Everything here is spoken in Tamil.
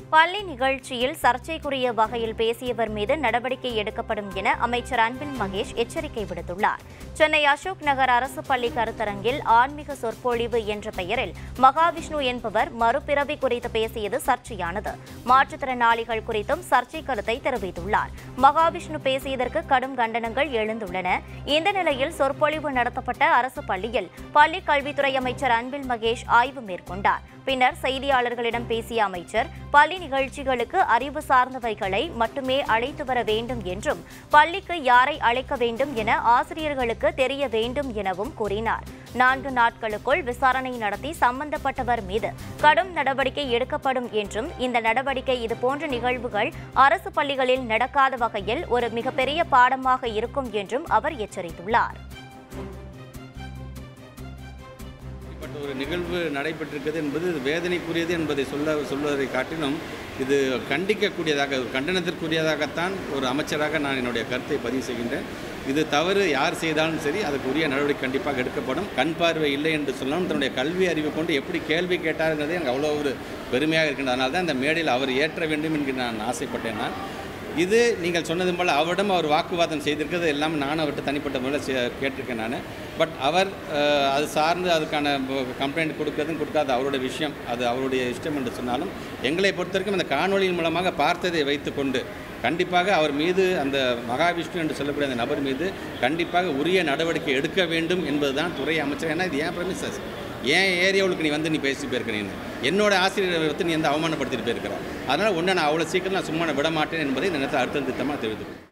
பள்ளி நிகழ்ச்சியில் சர்ச்சைக்குரிய வகையில் பேசியவர் மீது நடவடிக்கை எடுக்கப்படும் என அமைச்சர் அன்பில் மகேஷ் எச்சரிக்கை விடுத்துள்ளார் சென்னை அசோக் நகர் அரசு பள்ளி கருத்தரங்கில் ஆன்மீக சொற்பொழிவு என்ற பெயரில் மகாவிஷ்ணு என்பவர் மறுபிறவி குறித்து பேசியது சர்ச்சையானது மாற்றுத்திறனாளிகள் குறித்தும் சர்ச்சை கருத்தை தெரிவித்துள்ளார் மகாவிஷ்ணு பேசியதற்கு கடும் கண்டனங்கள் எழுந்துள்ளன இந்த நிலையில் சொற்பொழிவு நடத்தப்பட்ட அரசு பள்ளியில் பள்ளி கல்வித்துறை அமைச்சர் அன்பில் மகேஷ் ஆய்வு மேற்கொண்டார் பின்னர் செய்தியாளர்களிடம் பேசிய அமைச்சர் பள்ளி நிகழ்ச்சிகளுக்கு அறிவு சார்ந்தவைகளை மட்டுமே அழைத்து வர வேண்டும் என்றும் பள்ளிக்கு யாரை அழைக்க வேண்டும் என ஆசிரியர்களுக்கு தெரிய வேண்டும் எனவும் கூறினார் நான்கு நாட்களுக்குள் விசாரணை நடத்தி சம்பந்தப்பட்டவர் மீது கடும் நடவடிக்கை எடுக்கப்படும் என்றும் இந்த நடவடிக்கை இதுபோன்ற நிகழ்வுகள் அரசு பள்ளிகளில் நடக்காத வகையில் ஒரு மிகப்பெரிய பாடமாக இருக்கும் என்றும் அவர் எச்சரித்துள்ளார் இப்படிப்பட்ட ஒரு நிகழ்வு நடைபெற்றிருக்கிறது என்பது இது வேதனைக்குரியது என்பதை சொல்ல சொல்வதை காட்டிலும் இது கண்டிக்கக்கூடியதாக ஒரு கண்டனத்திற்குரியதாகத்தான் ஒரு அமைச்சராக நான் என்னுடைய கருத்தை பதிவு செய்கின்றேன் இது தவறு யார் செய்தாலும் சரி அதுக்கு உரிய நடவடிக்கை கண்டிப்பாக எடுக்கப்படும் கண் பார்வை இல்லை என்று சொன்னாலும் தன்னுடைய கல்வி அறிவு கொண்டு எப்படி கேள்வி கேட்டாருங்கிறதே எனக்கு அவ்வளோ ஒரு பெருமையாக இருக்கின்றது அதனால தான் இந்த மேடையில் அவர் ஏற்ற வேண்டும் என்கிற நான் ஆசைப்பட்டேன் நான் இது நீங்கள் சொன்னது போல் அவரிடம் அவர் வாக்குவாதம் செய்திருக்கிறது எல்லாம் நானும் அவர்கிட்ட தனிப்பட்ட முறையில் செ- கேட்டிருக்கேன் நான் பட் அவர் அஹ், அது சார்ந்து அதுக்கான கம்ப்ளைண்ட் கொடுக்கறதும் கொடுக்காத அவருடைய விஷயம் அது அவருடைய இஷ்டம் என்று சொன்னாலும் எங்களை பொறுத்த வரைக்கும் அந்த காணொளியின் மூலமாக பார்த்ததை வைத்துக்கொண்டு கண்டிப்பாக அவர் மீது அந்த மகாவிஷ்ணு என்று சொல்லக்கூடிய அந்த நபர் மீது கண்டிப்பாக உரிய நடவடிக்கை எடுக்க வேண்டும் என்பதுதான் துறை அமைச்சர் ஏன்னா இது ஏன் பிரமிசஸ் ஏன் ஏரியாவுக்கு நீ வந்து நீ பேசி போயிருக்க நீ என்னோட ஆசிரியரை வந்து நீ வந்து அவமானப்படுத்திட்டு போயிருக்கிற அதனால் ஒன்று நான் அவ்வளோ சீக்கிரம் நான் சும்மா விட மாட்டேன் என்பதை இந்த நேரத்தில் அழுத்தம் திட்டமாக தெரிவித்துக்கிறேன்